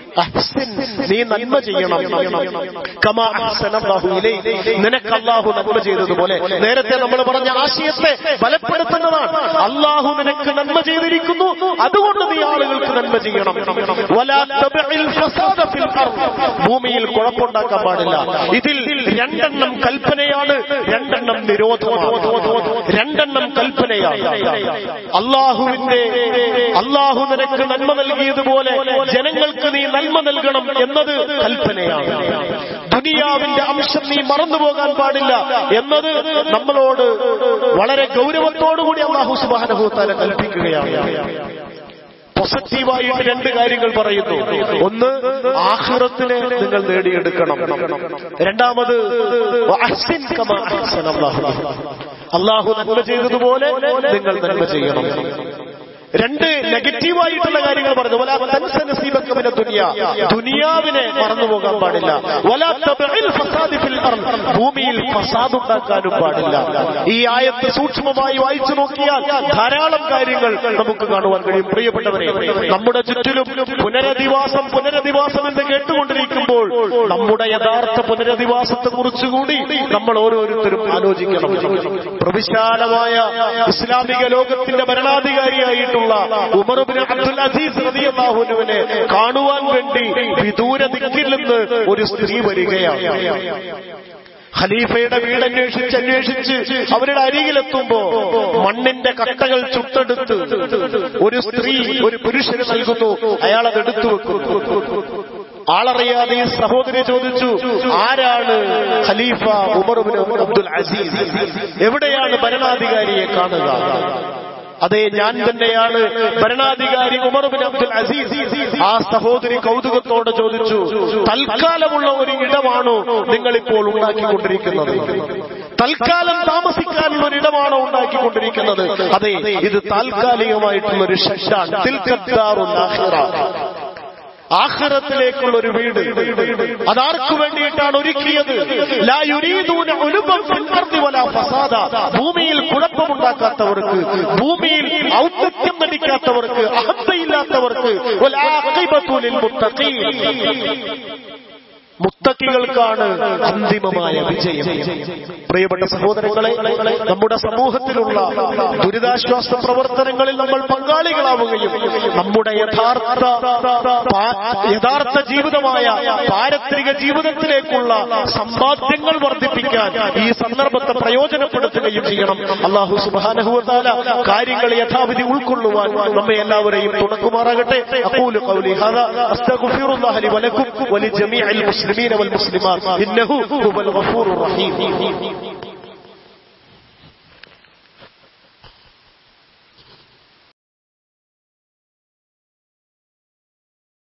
[SPEAKER 1] അഹ്സിൻ, നീ നന്മ ചെയ്യണം കമാ അഹ്സന അല്ലാഹു ഇലൈക്. നിനക്ക് അള്ളാഹു നന്മ ചെയ്തതുപോലെ നേരത്തെ നമ്മൾ പറഞ്ഞ ആശയത്തെ ബലപ്പെടുത്തുന്നതാണ് അള്ളാഹു നിനക്ക് നന്മ ചെയ്തിരിക്കുന്നു അതുകൊണ്ട് നീ ആളുകൾക്ക് നന്മ ചെയ്യണം വലാ തബഇൽ ഫസാദ ഫിൽ അർദ്. ഭൂമിയിൽ കുഴപ്പമുണ്ടാക്കാൻ പാടില്ല ഇതിൽ രണ്ടെണ്ണം കൽപ്പനയാണ് രണ്ടെണ്ണം നിരോധമാണ് രണ്ടെണ്ണം കൽപ്പനയാണ് അള്ളാഹുവിന്റെ അള്ളാഹു നിനക്ക് നന്മ നൽകിയതുപോലെ ജനങ്ങൾക്ക് നീ നന്മ നൽകണം എന്നത് കൽപ്പനയാണ് ദുനിയാവിന്റെ അംശം നീ മറന്നുപോകാൻ പാടില്ല എന്നത് നമ്മളോട് വളരെ ഗൗരവത്തോടുകൂടി അള്ളാഹു സുബാനഭൂത്താല കൽപ്പിക്കുകയാണ് പോസിറ്റീവായിട്ട് രണ്ട് കാര്യങ്ങൾ പറയുന്നു ഒന്ന് ആഹ്റത്തിനെ നിങ്ങൾ നേടിയെടുക്കണം രണ്ടാമത് വഅഹ്സിൻ കമാ അഹ്സന അല്ലാഹു. അള്ളാഹു നന്മ ചെയ്തതുപോലെ നിങ്ങൾ നന്മ ചെയ്യണം രണ്ട് നെഗറ്റീവായിട്ടുള്ള കാര്യങ്ങൾ പറഞ്ഞു വലാ തൻസ നസീബക മിന ദുനിയ ദുനിയാവിനെ മറന്നുപോകാൻ പാടില്ല വലാ തബഇൽ ഫസാദി ഫിൽ അർദ് ഭൂമിയിൽ ഫസാദ് ഉണ്ടാക്കാനും പാടില്ല ഈ ആയത്ത് സൂക്ഷ്മമായി വായിച്ചു നോക്കിയാൽ ധാരാളം കാര്യങ്ങൾ നമുക്ക് കാണുവാൻ കഴിയും പ്രിയപ്പെട്ടവരെ നമ്മുടെ ചുറ്റിലും പുനരധിവാസം പുനരധിവാസം എന്ന് കേട്ടുകൊണ്ടിരിക്കുമ്പോൾ നമ്മുടെ യഥാർത്ഥ പുനരധിവാസത്തെ കുറിച്ചുകൂടി നമ്മൾ ഓരോരുത്തരും ആലോചിക്കണം പ്രവിശാലമായ ഇസ്ലാമിക ലോകത്തിന്റെ ഭരണാധികാരിയായിട്ടുള്ള ഉമർബിൻ അബ്ദുൽ അസീസ് റളിയല്ലാഹുവിനെ കാണുവാൻ വേണ്ടി വിദൂര ദിക്കിൽ നിന്ന് ഒരു സ്ത്രീ വരികയാണ് ഖലീഫയുടെ വീട് അന്വേഷിച്ച് അന്വേഷിച്ച് അവരുടെ അരികിലെത്തുമ്പോ മണ്ണിന്റെ കട്ടകൾ ചുട്ടെടുത്ത് ഒരു സ്ത്രീ ഒരു പുരുഷന് നൽകുന്നു അയാൾ അത് എടുത്തു വെക്കുന്നു ആളറിയാതെ ഈ സഹോദരി ചോദിച്ചു ആരാണ് ഖലീഫ ഉമർബിൻ അബ്ദുൽ അസീസ് എവിടെയാണ് ഭരണാധികാരിയെ കാണുക അതെ ഞാൻ തന്നെയാണ് ഭരണാധികാരി ഉമർ ബിൻ അബ്ദുൽ അസീസ് ആ സഹോദരി കൗതുകത്തോടെ ചോദിച്ചു തൽക്കാലമുള്ള ഒരു ഇടമാണോ നിങ്ങൾ ഇപ്പോൾ ഉണ്ടാക്കിക്കൊണ്ടിരിക്കുന്നത് തൽക്കാലം താമസിക്കാനുള്ള ഒരു ഇടമാണോ ഉണ്ടാക്കിക്കൊണ്ടിരിക്കുന്നത് അതെ ഇത് താൽക്കാലികമായിട്ടുള്ള ഒരു ഷെഡാണ് തിൽക്കത്താറുൽ ആഖിറ ആഖിറത്തിലേക്കുള്ള ഒരു വീട് അതാർക്കു വേണ്ടിയിട്ടാണ് ഒരുക്കിയത് ലാ യുരീദൂന ഉലുബം ഫിൽ അർദി വലാ ഫസാദ ഭൂമിയിൽ കുഴപ്പമുണ്ടാക്കാത്തവർക്ക് ഭൂമിയിൽ ഔന്നത്യം നടിക്കാത്തവർക്ക് അഹത്തയില്ലാത്തവർക്ക് വൽ ആഖിബത്തു ലിൽ മുത്തഖീൻ മുത്തക്കികൾക്കാണ് അന്തിമമായ വിജയം പ്രിയപ്പെട്ട സഹോദരങ്ങളെ നമ്മുടെ സമൂഹത്തിലുള്ള ദുരിതാശ്വാസ പ്രവർത്തനങ്ങളിൽ നമ്മൾ പങ്കാളികളാവുകയും നമ്മുടെ യഥാർത്ഥ പാ- യഥാർത്ഥ ജീവിതമായ പാരത്രിക ജീവിതത്തിലേക്കുള്ള സമ്പാദ്യങ്ങൾ വർദ്ധിപ്പിക്കാൻ ഈ സന്ദർഭത്തെ പ്രയോജനപ്പെടുത്തുകയും ചെയ്യണം അള്ളാഹു സുബാനഹുവത്താല കാര്യങ്ങൾ യഥാവിധി ഉൾക്കൊള്ളുവാൻ നമ്മെ എല്ലാവരെയും തുണക്കുമാറാകട്ടെ അഖൂലു ഖൗലി ഹാദാ അസ്തഗ്ഫിറുല്ലാഹ ലി വലക്കും വലിജമീഇൽ മുസ്ലിമീന വൽ മുസ്ലിമാത്ത് ഇന്നഹു ഹുവൽ ഗഫൂറുർ റഹീം